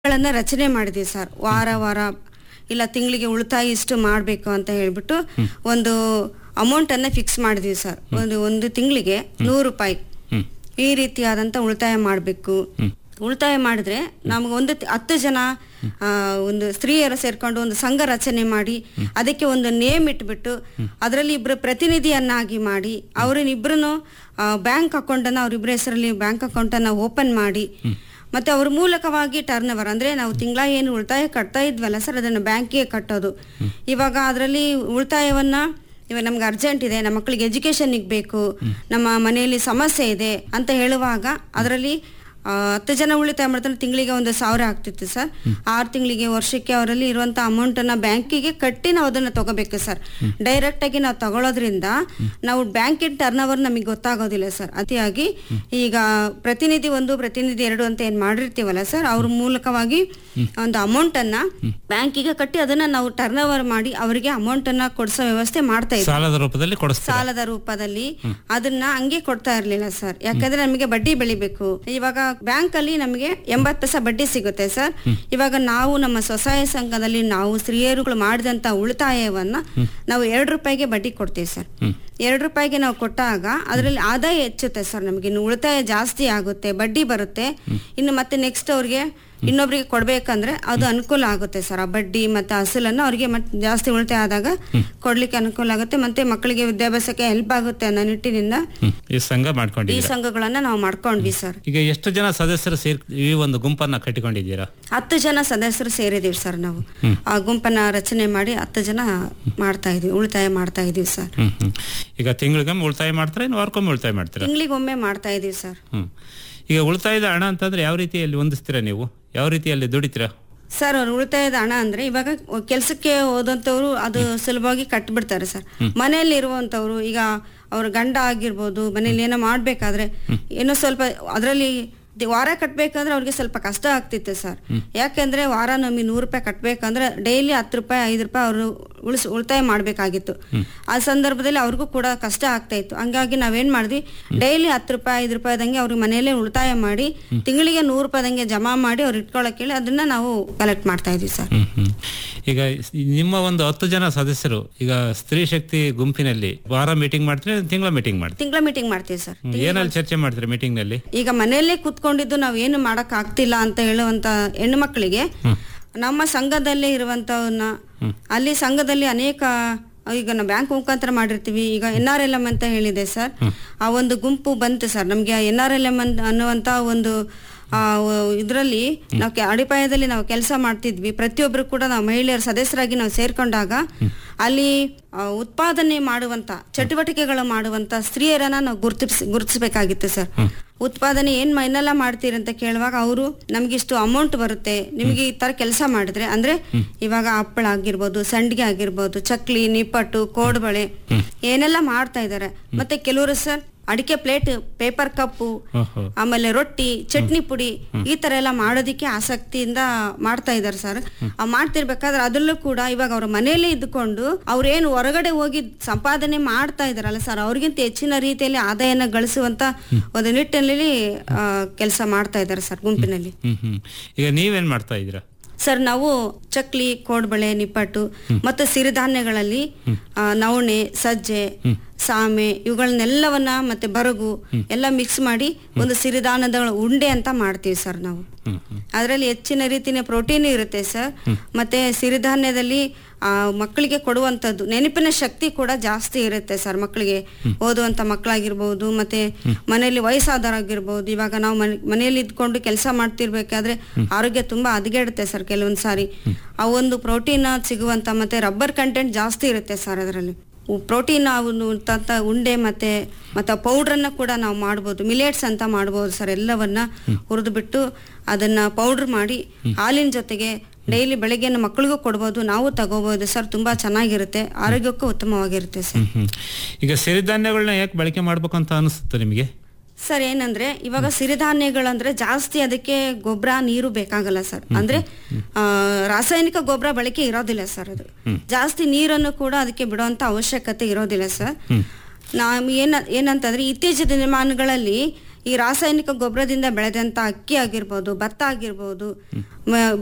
ಗಳನ್ನ ರಚನೆ ಮಾಡಿದೀವಿ ಸರ್ ವಾರ ವಾರ ಇಲ್ಲ ತಿಂಗಳಿಗೆ ಉಳಿತಾಯ ಇಷ್ಟು ಮಾಡಬೇಕು ಅಂತ ಹೇಳ್ಬಿಟ್ಟು ಒಂದು ಅಮೌಂಟ್ ಅನ್ನ ಫಿಕ್ಸ್ ಮಾಡಿದೀವಿ ಸರ್ ಒಂದು ಒಂದು ತಿಂಗಳಿಗೆ ನೂರು ರೂಪಾಯಿ ಹ್ಮ್ ಈ ರೀತಿಯಾದಂತ ಉಳಿತಾಯ ಮಾಡಬೇಕು ಉಳಿತಾಯ ಮಾಡಿದ್ರೆ ನಮ್ಗೆ ಒಂದು ತಿ- ಹತ್ತು ಜನ ಆ, ಒಂದು ಸ್ತ್ರೀಯರು ಸೇರ್ಕೊಂಡು ಒಂದು ಸಂಘ ರಚನೆ ಮಾಡಿ ಅದಕ್ಕೆ ಒಂದು ನೇಮ್ ಇಟ್ಬಿಟ್ಟು ಅದರಲ್ಲಿ ಇಬ್ರು ಪ್ರತಿನಿಧಿಯನ್ನಾಗಿ ಮಾಡಿ ಅವರನ್ನಿಬ್ರು ಬ್ಯಾಂಕ್ ಅಕೌಂಟನ್ನು ಅವರಿಬ್ಬರ ಹೆಸರಲ್ಲಿ ಬ್ಯಾಂಕ್ ಅಕೌಂಟನ್ನು ಓಪನ್ ಮಾಡಿ ಮತ್ತೆ ಅವ್ರ ಮೂಲಕವಾಗಿ ಟರ್ನ್ ಓವರ್ ಅಂದ್ರೆ ನಾವು ತಿಂಗಳ ಏನು ಉಳಿತಾಯ ಕಟ್ತಾ ಇದ್ವಲ್ಲ ಸರ್ ಅದನ್ನು ಬ್ಯಾಂಕಿಗೆ ಕಟ್ಟೋದು ಇವಾಗ ಅದರಲ್ಲಿ ಉಳಿತಾಯವನ್ನ ಇವಾಗ ನಮ್ಗೆ ಅರ್ಜೆಂಟ್ ಇದೆ ನಮ್ಮ ಮಕ್ಕಳಿಗೆ ಎಜುಕೇಶನ್ಗೆ ಬೇಕು ನಮ್ಮ ಮನೆಯಲ್ಲಿ ಸಮಸ್ಯೆ ಇದೆ ಅಂತ ಹೇಳುವಾಗ ಅದರಲ್ಲಿ ಆ, ಹತ್ತು ಜನ ಉಳಿತಾಯ ಮಾಡ್ತಾರೆ ತಿಂಗಳಿಗೆ ಒಂದು ಸಾವಿರ ಆಗ್ತಿತ್ತು ಸರ್ ಆರು ತಿಂಗಳಿಗೆ ವರ್ಷಕ್ಕೆ ಅವರಲ್ಲಿ ಇರುವಂತ ಅಮೌಂಟ್ ಅನ್ನ ಬ್ಯಾಂಕಿಗೆ ಕಟ್ಟಿ ನಾವು ಅದನ್ನ ತಗೋಬೇಕು ಸರ್ ಡೈರೆಕ್ಟ್ ಆಗಿ ನಾವು ತಗೊಳ್ಳೋದ್ರಿಂದ ನಾವು ಬ್ಯಾಂಕಿನ ಟರ್ನ್ ಓವರ್ ನಮಗೆ ಗೊತ್ತಾಗೋದಿಲ್ಲ ಸರ್ ಅತಿಯಾಗಿ ಈಗ ಪ್ರತಿನಿಧಿ ಒಂದು ಪ್ರತಿನಿಧಿ ಎರಡು ಅಂತ ಏನ್ ಮಾಡಿರ್ತೀವಲ್ಲ ಸರ್ ಅವ್ರ ಮೂಲಕವಾಗಿ ಒಂದು ಅಮೌಂಟ್ ಅನ್ನ ಬ್ಯಾಂಕಿಗೆ ಕಟ್ಟಿ ಅದನ್ನ ನಾವು ಟರ್ನ್ ಓವರ್ ಮಾಡಿ ಅವರಿಗೆ ಅಮೌಂಟ್ ಅನ್ನ ಕೊಡಿಸೋ ವ್ಯವಸ್ಥೆ ಮಾಡ್ತಾ ಇದ್ದೀವಿ ಸಾಲದ ರೂಪದಲ್ಲಿ ಕೊಡಿಸ್ತಾರೆ ಸಾಲದ ರೂಪದಲ್ಲಿ ಅದನ್ನ ಹಂಗೆ ಕೊಡ್ತಾ ಇರ್ಲಿಲ್ಲ ಸರ್ ಯಾಕಂದ್ರೆ ನಮಗೆ ಬಡ್ಡಿ ಬೆಳಿಬೇಕು ಇವಾಗ ಬ್ಯಾಂಕ್ ಅಲ್ಲಿ ನಮಗೆ ಎಂಬತ್ ಪೈಸೆ ಬಡ್ಡಿ ಸಿಗುತ್ತೆ ಸರ್ ಇವಾಗ ನಾವು ನಮ್ಮ ಸ್ವಸಹಾಯ ಸಂಘದಲ್ಲಿ ನಾವು ಸ್ತ್ರೀಯರುಗಳು ಮಾಡಿದಂತ ಉಳಿತಾಯವನ್ನ ನಾವು ಎರಡು ರೂಪಾಯಿಗೆ ಬಡ್ಡಿ ಕೊಡ್ತೀವಿ ಸರ್ ಎರಡು ರೂಪಾಯಿಗೆ ನಾವು ಕೊಟ್ಟಾಗ ಅದರಲ್ಲಿ ಆದಾಯ ಹೆಚ್ಚುತ್ತೆ ಸರ್ ನಮಗೆ ಇನ್ನು ಉಳಿತಾಯ ಜಾಸ್ತಿ ಆಗುತ್ತೆ ಬಡ್ಡಿ ಬರುತ್ತೆ ಇನ್ನು ಮತ್ತೆ ನೆಕ್ಸ್ಟ್ ಅವ್ರಿಗೆ ಇನ್ನೊಬ್ರಿಗೆ ಕೊಡ್ಬೇಕಂದ್ರೆ ಅದು ಅನುಕೂಲ ಆಗುತ್ತೆ ಸರ್ ಆ ಬಡ್ಡಿ ಮತ್ತೆ ಅಸಲನ್ನು ಅವ್ರಿಗೆ ಮತ್ತೆ ಜಾಸ್ತಿ ಉಳಿತಾಯ ಆದಾಗ ಕೊಡ್ಲಿಕ್ಕೆ ಅನುಕೂಲ ಆಗುತ್ತೆ ಮತ್ತೆ ಮಕ್ಕಳಿಗೆ ವಿದ್ಯಾಭ್ಯಾಸಕ್ಕೆ ಹೆಲ್ಪ್ ಆಗುತ್ತೆ ಅನ್ನೋ ನಿಟ್ಟಿನಿಂದ ಹ್ಮ್. ಈ ಸಂಘ ಈ ಮಾಡ್ಕೊಂಡಿದ್ದೀರಾ ಸಂಘಗಳನ್ನ ನಾವು ಮಾಡ್ಕೊಂಡ್ವಿ ಸರ್ ಈಗ ಎಷ್ಟು ಜನ ಸದಸ್ಯರು ಸೇರ್ ಈ ಒಂದು ಗುಂಪನ್ನ ಕಟ್ಟಿಕೊಂಡಿದ್ದೀರಾ ಹತ್ತು ಜನ ಸದಸ್ಯರು ಸೇರಿದೀವಿ ಸರ್ ನಾವು ಆ ಗುಂಪನ್ನ ರಚನೆ ಮಾಡಿ ಹತ್ತು ಜನ ಮಾಡ್ತಾ ಇದೀವಿ ಉಳಿತಾಯ ಮಾಡ್ತಾ ಇದೀವಿ ಸರ್ ಹ್ಮ್ ಹ್ಮ್ ಈಗ ತಿಂಗಳಿಗೊಮ್ಮೆ ಉಳಿತಾಯ ಮಾಡ್ತಾರೆ ಇನ್ನು ವಾರಕ್ಕೊಮ್ಮೆ ಉಳಿತಾಯ ಮಾಡ್ತೀರಾ ತಿಂಗಳಿಗೊಮ್ಮೆ ಮಾಡ್ತಾ ಇದೀವಿ ಸರ್ ಹ್ಮ್ ಈಗ ಉಳಿತಾಯದ ಹಣ ಅಂತಂದ್ರೆ ಯಾವ ರೀತಿಯಲ್ಲಿ ಹೊಂದಿಸ್ತೀರಾ ನೀವು ಯಾವ ರೀತಿಯಲ್ಲಿ ದುಡಿತೀರಾ ಸರ್ ಅವ್ರ ಉಳಿತಾಯದ ಹಣ ಅಂದ್ರೆ ಇವಾಗ ಕೆಲಸಕ್ಕೆ ಹೋದಂತವ್ರು ಅದು ಸುಲಭವಾಗಿ ಕಟ್ಬಿಡ್ತಾರೆ ಸರ್ ಮನೆಯಲ್ಲಿ ಇರುವಂತವ್ರು ಈಗ ಅವ್ರ ಗಂಡ ಆಗಿರ್ಬೋದು ಮನೇಲಿ ಏನೋ ಮಾಡ್ಬೇಕಾದ್ರೆ ಏನೋ ಸ್ವಲ್ಪ ಅದರಲ್ಲಿ ವಾರ ಕಟ್ಬೇಕಂದ್ರೆ ಅವ್ರಿಗೆ ಸ್ವಲ್ಪ ಕಷ್ಟ ಆಗ್ತಿತ್ತು ಸರ್ ಯಾಕೆಂದ್ರೆ ವಾರ ನಮಗೆ ನೂರು ರೂಪಾಯಿ ಕಟ್ಬೇಕಂದ್ರೆ ಡೈಲಿ ಹತ್ತು ರೂಪಾಯಿ ಐದು ರೂಪಾಯಿ ಅವರು ಉಳಿಸ್ ಉಳಿತಾಯ ಮಾಡ್ಬೇಕಾಗಿತ್ತು ಆ ಸಂದರ್ಭದಲ್ಲಿ ಅವ್ರಿಗೂ ಕೂಡ ಕಷ್ಟ ಆಗ್ತಾ ಇತ್ತು ಹಂಗಾಗಿ ನಾವೇನ್ ಮಾಡಿದ್ವಿ ಡೈಲಿ ಹತ್ತು ರೂಪಾಯಿ ಐದು ರೂಪಾಯಿದಂಗೆ ಅವ್ರಿಗೆ ಮನೆಯಲ್ಲೇ ಉಳಿತಾಯ ಮಾಡಿ ತಿಂಗಳಿಗೆ ನೂರು ರೂಪಾಯಿದಂಗೆ ಜಮಾ ಮಾಡಿ ಅವ್ರು ಇಟ್ಕೊಳಕ್ ಹೇಳಿ ಅದನ್ನ ನಾವು ಕಲೆಕ್ಟ್ ಮಾಡ್ತಾ ಇದೀವಿ ಸರ್ ಹ್ಮ್ ಹ್ಮ್ ಈಗ ಸ್- ನಿಮ್ಮ ಒಂದು ಹತ್ತು ಜನ ಸದಸ್ಯರು ಈಗ ಸ್ತ್ರೀ ಶಕ್ತಿ ಗುಂಪಿನಲ್ಲಿ ವಾರ ಮೀಟಿಂಗ್ ಮಾಡ್ತೀರಾ ತಿಂಗಳ ಮೀಟಿಂಗ್ ಮಾಡ್ತೀರಾ ತಿಂಗಳ ಮೀಟಿಂಗ್ ಮಾಡ್ತೀವಿ ಸರ್ ಹ್ಮ್. ಏನಲ್ಲಿ ಚರ್ಚೆ ಮಾಡ್ತೀರಾ ಮೀಟಿಂಗ್ ನಲ್ಲಿ ಈಗ ಮನೆಯಲ್ಲೇ ಕುತ್ಕೊಂಡಿದ್ದು ನಾವ್ ಏನು ಮಾಡಕ್ ಆಗ್ತಿಲ್ಲ ಅಂತ ಹೇಳುವಂತ ಹೆಣ್ಣು ಮಕ್ಕಳಿಗೆ ನಮ್ಮ ಸಂಘದಲ್ಲೇ ಇರುವಂತವನ್ನ ಅಲ್ಲಿ ಸಂಘದಲ್ಲಿ ಅನೇಕ ಈಗ ನಾವು ಬ್ಯಾಂಕ್ ಮುಖಾಂತರ ಮಾಡಿರ್ತೀವಿ ಈಗ ಎನ್ ಆರ್ ಎಲ್ ಎಂ ಅಂತ ಹೇಳಿದೆ ಸರ್ ಆ ಒಂದು ಗುಂಪು ಬಂತು ಸರ್ ನಮ್ಗೆ ಎನ್ ಆರ್ ಎಲ್ ಎಂ ಅನ್ನುವಂತ ಒಂದು ಆ ಇದರಲ್ಲಿ ನಾವು ಕೆ- ಅಡಿಪಾಯದಲ್ಲಿ ನಾವು ಕೆಲಸ ಮಾಡ್ತಿದ್ವಿ ಪ್ರತಿಯೊಬ್ಬರು ಕೂಡ ನಾವು ಮಹಿಳೆಯರ ಸದಸ್ಯರಾಗಿ ನಾವು ಸೇರ್ಕೊಂಡಾಗ ಅಲ್ಲಿ ಆ, ಉತ್ಪಾದನೆ ಮಾಡುವಂತ ಚಟುವಟಿಕೆಗಳು ಮಾಡುವಂತ ಸ್ತ್ರೀಯರನ್ನ ನಾವು ಗುರುತಿಸ್ ಗುರುತಿಸಬೇಕಾಗಿತ್ತು ಸರ್ ಉತ್ಪಾದನೆ ಏನ್ ಮೈನೆಲ್ಲ ಮಾಡ್ತೀರಿ ಅಂತ ಕೇಳುವಾಗ ಅವರು ನಮ್ಗಿಷ್ಟು ಅಮೌಂಟ್ ಬರುತ್ತೆ ನಿಮಗೆ ಈ ತರ ಕೆಲಸ ಮಾಡಿದ್ರೆ ಅಂದ್ರೆ ಇವಾಗ ಹಪ್ಪಳ ಆಗಿರ್ಬೋದು ಸಂಡಿಗೆ ಆಗಿರ್ಬೋದು ಚಕ್ಲಿ ನಿಪ್ಪಟ್ಟು ಕೋಡ್ಬಳೆ ಏನೆಲ್ಲ ಮಾಡ್ತಾ ಇದ್ದಾರೆ ಮತ್ತೆ ಕೆಲವರು ಸರ್ ಅಡಿಕೆ ಪ್ಲೇಟ್ ಪೇಪರ್ ಕಪ್ಪು ಓಹೋ ಆಮೇಲೆ ರೊಟ್ಟಿ ಚಟ್ನಿ ಪುಡಿ ಈ ತರ ಎಲ್ಲ ಮಾಡೋದಿಕ್ಕೆ ಆಸಕ್ತಿಯಿಂದ ಮಾಡ್ತಾ ಇದಾರೆ ಸರ್ ಆ ಮಾಡ್ತಿರ್ಬೇಕಾದ್ರೆ ಅದರಲ್ಲೂ ಕೂಡ ಇವಾಗ ಅವ್ರ ಮನೆಯಲ್ಲೇ ಇದ್ಕೊಂಡು ಅವ್ರೇನು ಹೊರಗಡೆ ಹೋಗಿ ಸಂಪಾದನೆ ಮಾಡ್ತಾ ಇದಾರಲ್ಲ ಸರ್ ಅವ್ರಿಗಿಂತ ಹೆಚ್ಚಿನ ರೀತಿಯಲ್ಲಿ ಆದಾಯನ ಗಳಿಸುವಂತ ಒಂದು ನಿಟ್ಟಿನಲ್ಲಿ ಕೆಲಸ ಮಾಡ್ತಾ ಇದ್ದಾರೆ ಸರ್ ಗುಂಪಿನಲ್ಲಿ ಹ್ಮ್ ಹ್ಮ್ ಈಗ ನೀವೇನ್ ಮಾಡ್ತಾ ಇದ್ದೀರಾ ಸರ್ ನಾವು ಚಕ್ಲಿ ಕೋಡ್ಬಳೆ ನಿಪ್ಪಟ್ಟು ಮತ್ತು ಸಿರಿಧಾನ್ಯಗಳಲ್ಲಿ ಆ, ನವಣೆ ಸಜ್ಜೆ ಸಾಮೆ ಇವುಗಳನ್ನೆಲ್ಲವನ್ನ ಮತ್ತೆ ಬರಗು ಎಲ್ಲ ಮಿಕ್ಸ್ ಮಾಡಿ ಒಂದು ಸಿರಿಧಾನ್ಯದ ಉಂಡೆ ಅಂತ ಮಾಡ್ತೀವಿ ಸರ್ ನಾವು ಹ್ಮ್ ಹ್ಮ್ ಅದರಲ್ಲಿ ಹೆಚ್ಚಿನ ರೀತಿಯ ಪ್ರೋಟೀನ್ ಇರುತ್ತೆ ಸರ್ ಮತ್ತೆ ಸಿರಿಧಾನ್ಯದಲ್ಲಿ ಆ ಮಕ್ಕಳಿಗೆ ಕೊಡುವಂಥದ್ದು ನೆನಪಿನ ಶಕ್ತಿ ಕೂಡ ಜಾಸ್ತಿ ಇರುತ್ತೆ ಸರ್ ಮಕ್ಕಳಿಗೆ ಓದುವಂತ ಮಕ್ಕಳಾಗಿರ್ಬೋದು ಮತ್ತೆ ಮನೆಯಲ್ಲಿ ವಯಸ್ಸಾದವರಾಗಿರ್ಬೋದು ಇವಾಗ ನಾವು ಮನೆ ಮನೆಯಲ್ಲಿ ಇದ್ಕೊಂಡು ಕೆಲಸ ಮಾಡ್ತಿರ್ಬೇಕಾದ್ರೆ ಆರೋಗ್ಯ ತುಂಬಾ ಹದಗೆಡುತ್ತೆ ಸರ್ ಕೆಲವೊಂದ್ ಸಾರಿ ಆ ಒಂದು ಪ್ರೋಟೀನ್ ಸಿಗುವಂತ ಮತ್ತೆ ರಬ್ಬರ್ ಕಂಟೆಂಟ್ ಜಾಸ್ತಿ ಇರುತ್ತೆ ಸರ್ ಅದರಲ್ಲಿ ಪ್ರೋಟೀನ್ ತಂತ ಉಂಡೆ ಮತ್ತೆ ಮತ್ತೆ ಪೌಡ್ರನ್ನ ಕೂಡ ನಾವು ಮಾಡ್ಬೋದು ಮಿಲೆಟ್ಸ್ ಅಂತ ಮಾಡ್ಬೋದು ಸರ್ ಎಲ್ಲವನ್ನ ಹುರಿದು ಬಿಟ್ಟು ಅದನ್ನ ಪೌಡರ್ ಮಾಡಿ ಹಾಲಿನ ಜೊತೆಗೆ ಡೈಲಿ ಬೆಳಗ್ಗೆ ನಮ್ಮ ಮಕ್ಕಳಿಗೂ ಕೊಡ್ಬೋದು ನಾವು ತಗೋಬಹುದು ಸರ್ ತುಂಬಾ ಚೆನ್ನಾಗಿರುತ್ತೆ ಆರೋಗ್ಯಕ್ಕೂ ಉತ್ತಮವಾಗಿರುತ್ತೆ ಸರ್ ಹ್ಮ್ ಹ್ಮ್ ಈಗ ಸಿರಿಧಾನ್ಯಗಳನ್ನ ಯಾಕೆ ಬಳಕೆ ಮಾಡ್ಬೇಕು ಅಂತ ಅನಿಸುತ್ತೆ ನಿಮಗೆ ಸರ್ ಏನಂದ್ರೆ ಇವಾಗ ಸಿರಿಧಾನ್ಯಗಳಂದ್ರೆ ಜಾಸ್ತಿ ಅದಕ್ಕೆ ಗೊಬ್ಬರ ನೀರು ಬೇಕಾಗಲ್ಲ ಸರ್ ಅಂದ್ರೆ ಆ, ರಾಸಾಯನಿಕ ಗೊಬ್ಬರ ಬಳಕೆ ಇರೋದಿಲ್ಲ ಸರ್ ಅದು ಜಾಸ್ತಿ ನೀರನ್ನು ಕೂಡ ಅದಕ್ಕೆ ಬಿಡುವಂತ ಅವಶ್ಯಕತೆ ಇರೋದಿಲ್ಲ ಸರ್ ನಾವು ಏನ ಏನಂತಂದ್ರೆ ಇತ್ತೀಚಿನ ದಿನಮಾನಗಳಲ್ಲಿ ಈ ರಾಸಾಯನಿಕ ಗೊಬ್ಬರದಿಂದ ಬೆಳೆದಂತ ಅಕ್ಕಿ ಆಗಿರ್ಬೋದು ಭತ್ತ ಆಗಿರ್ಬೋದು ಮ-